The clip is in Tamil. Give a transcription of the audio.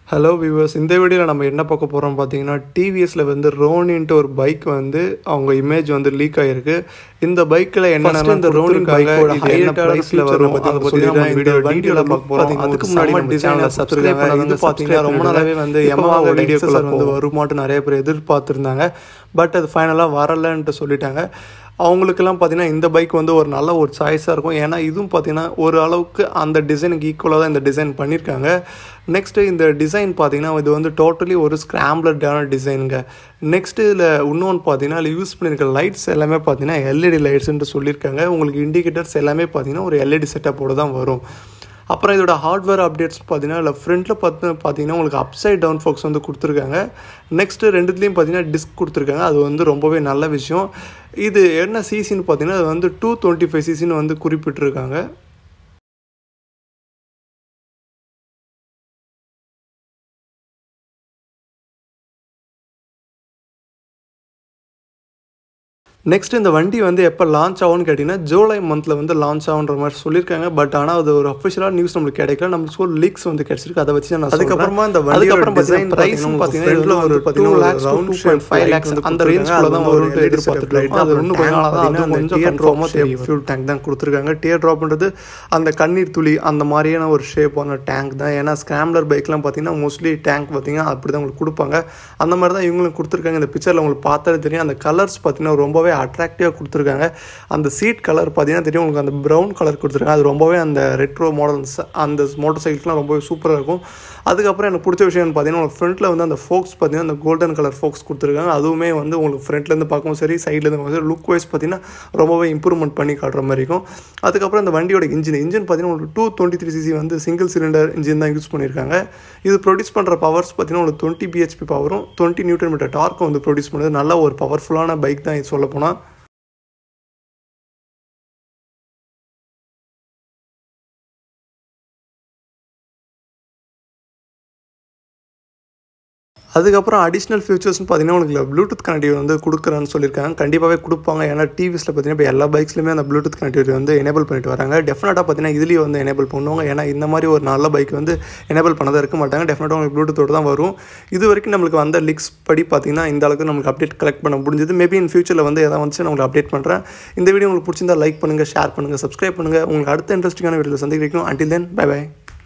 ஹலோ வியூவர்ஸ் இந்த வீடியோவில் நம்ம என்ன பார்க்க போகிறோம் பார்த்தீங்கன்னா டிவிஎஸில் வந்து ரோனின்ட்டு ஒரு பைக் வந்து அவங்க இமேஜ் வந்து லீக் ஆகிருக்கு இந்த பைக்கில் என்ன இந்த ரோனின் பைக்கோட என்ன ப்ரைஸில் வரும் அதை பற்றி தான் நம்ம வீடியோ வீடியோவில் பார்க்க போகிறோம் அதுக்கு முன்னாடி நம்ம டிசைனில் சப்ஸ்கிரைப் பண்ணது வந்து பார்த்தீங்கன்னா ரொம்ப நாளாவே வந்து எம்மாவோட வீடியோக்குள்ள வந்து வருமாட்டு நிறைய பேர் எதிர்பார்த்துருந்தாங்க பட் அது ஃபைனலாக வரலன்ட்டு சொல்லிட்டாங்க அவங்களுக்கெல்லாம் பார்த்தீங்கன்னா இந்த பைக் வந்து ஒரு நல்ல ஒரு சாய்ஸாக இருக்கும் ஏன்னா இதுவும் பார்த்தீங்கன்னா ஒரு அளவுக்கு அந்த டிசைனுக்கு ஈக்குவலாக தான் இந்த டிசைன் பண்ணியிருக்காங்க நெக்ஸ்ட்டு இந்த டிசைன் பார்த்தீங்கன்னா இது வந்து டோட்டலி ஒரு ஸ்க்ராம்பிளடான டிசைனுங்க நெக்ஸ்ட்டு இதில் இன்னொன்று பார்த்தீங்கன்னா அதில் யூஸ் பண்ணியிருக்க லைட்ஸ் எல்லாமே பார்த்தீங்கன்னா எல்இடி லைட்ஸ்ன்ட்டு சொல்லியிருக்காங்க உங்களுக்கு இண்டிகேட்டர்ஸ் எல்லாமே பார்த்தீங்கன்னா ஒரு எல்இடி செட்டப்போடு தான் வரும் அப்புறம் இதோட ஹார்ட்வேர் அப்டேட்ஸ் பார்த்தீங்கன்னா இல்லை ஃப்ரண்ட்டில் பார்த்து பார்த்தீங்கன்னா உங்களுக்கு அப்சைட் டவுன் ஃபோக்ஸ் வந்து கொடுத்துருக்காங்க நெக்ஸ்ட்டு ரெண்டுத்துலேயும் பார்த்தீங்கன்னா டிஸ்க் கொடுத்துருக்காங்க அது வந்து ரொம்பவே நல்ல விஷயம் இது என்ன சிசின்னு பார்த்தீங்கன்னா அது வந்து டூ டுவெண்ட்டி ஃபைவ் சிசின்னு வந்து குறிப்பிட்டிருக்காங்க நெக்ஸ்ட் இந்த வண்டி வந்து எப்போ லான்ச் ஆகும்னு கேட்டிங்கன்னா ஜூலை மந்தில் வந்து லான்ச் ஆகுன்ற மாதிரி சொல்லியிருக்காங்க பட் ஆனால் அது ஒரு அஃபிஷியலாக நியூஸ் நம்மளுக்கு கிடைக்கல நம்மளுக்கு ஒரு லீக்ஸ் வந்து கிடைச்சிருக்கு அதை வச்சு நான் அதுக்கப்புறமா இந்த அதுக்கப்புறம் பார்த்தீங்கன்னா ப்ரைஸ் பார்த்தீங்கன்னா ஒரு two lakhs round point five lakhs அந்த ரேஞ்சுக்குள்ள தான் வரும் எதிர்பார்த்துட்டு அது இன்னும் கொஞ்ச நாளாக தான் அது கொஞ்சம் கன்ஃபார்மாக தெரியும் ஃபியூல் டேங்க் தான் கொடுத்துருக்காங்க டியர் ட்ராப்ன்றது அந்த கண்ணீர் துளி அந்த மாதிரியான ஒரு ஷேப்பான டேங்க் தான் ஏன்னா ஸ்கிராம்லர் பைக்லாம் பார்த்தீங்கன்னா மோஸ்ட்லி டேங்க் பார்த்தீங்கன்னா அப்படி தான் உங்களுக்கு கொடுப்பாங்க அந்த மாதிரி தான் இவங்களும் கொடுத்துருக்காங்க இந்த பிக்சரில் உங்களுக்கு பார்த்தாலே தெரியும் அந்த கலர்ஸ் பார்த்தீங்கன்னா ரொம்பவே அட்ராக்டிவாக கொடுத்துருக்காங்க அந்த சீட் கலர் பார்த்தீங்கன்னா தெரியும் உங்களுக்கு அந்த ப்ரௌன் கலர் கொடுத்துருக்காங்க அது ரொம்பவே அந்த ரெட்ரோ மாடல்ஸ் அந்த மோட்டர் சைக்கிள்ஸ்லாம் ரொம்பவே சூப்பராக இருக்கும் அதுக்கப்புறம் எனக்கு பிடிச்ச விஷயம் பார்த்தீங்கன்னா உங்களுக்கு ஃப்ரண்ட்டில் வந்து அந்த ஃபோக்ஸ் பார்த்தீங்கன்னா அந்த கோல்டன் கலர் ஃபோக்ஸ் கொடுத்துருக்காங்க அதுவுமே வந்து உங்களுக்கு ஃப்ரண்ட்லேருந்து பார்க்கவும் சரி சைட்லேருந்து பார்க்கவும் சரி லுக் வைஸ் பார்த்தீங்கன்னா ரொம்பவே இம்ப்ரூவ்மெண்ட் பண்ணி காட்டுற மாதிரி இருக்கும் அதுக்கப்புறம் இந்த வண்டியோட இன்ஜின் இன்ஜின் பார்த்தீங்கன்னா உங்களுக்கு டூ டுவெண்ட்டி த்ரீ சிசி வந்து சிங்கிள் சிலிண்டர் இன்ஜின் தான் யூஸ் பண்ணியிருக்காங்க இது ப்ரொடியூஸ் பண்ணுற பவர்ஸ் பார்த்தீங்கன்னா உங்களுக்கு டுவெண்ட்டி பிஹெச்பி பவரும் டுவெண்ட்டி நியூட்டன் மீட்டர் டார்க்கும் வந்து ப்ரொடியூஸ் பண்ணுறது நல்ல ஒரு பவர்ஃபுல்லான பைக் தான் இது சொல்ல போனால் அதுக்கப்புறம் அடிஷ்னல் ஃபியூச்சர்ஸ்னு பார்த்தீங்கன்னா உங்களுக்கு ப்ளூடூத் கனெக்டிவிட்டி வந்து கொடுக்குறேன்னு சொல்லியிருக்காங்க கண்டிப்பாகவே கொடுப்பாங்க ஏன்னா டிவிஸில் பார்த்தீங்கன்னா இப்போ எல்லா பைக்ஸ்லையுமே அந்த ப்ளூடூத் கனெக்டிவிட்டி வந்து எனேபிள் பண்ணிட்டு வராங்க டெஃபினட்டாக பார்த்தீங்கன்னா இதுலேயும் வந்து எனேபிள் பண்ணுவாங்க ஏன்னா இந்த மாதிரி ஒரு நல்ல பைக் வந்து எனேபிள் பண்ணதாக இருக்க மாட்டாங்க டெஃபினட்டாக உங்களுக்கு ப்ளூடூத்தோடு தான் வரும் இது வரைக்கும் நம்மளுக்கு வந்த லிக்ஸ் படி பார்த்தீங்கன்னா இந்த அளவுக்கு நமக்கு அப்டேட் கலெக்ட் பண்ண முடிஞ்சது மேபி இன் ஃபியூச்சரில் வந்து எதாவது வந்து நான் உங்களுக்கு அப்டேட் பண்ணுறேன் இந்த வீடியோ உங்களுக்கு பிடிச்சிருந்தா லைக் பண்ணுங்கள் ஷேர் பண்ணுங்கள் சப்ஸ்கிரைப் பண்ணுங்கள் உங்களுக்கு அடுத்த இன்ட்ரெஸ்டிங்கான வீடியோவில் சந்திக்கிறோம் அண்டில் தென் பை பை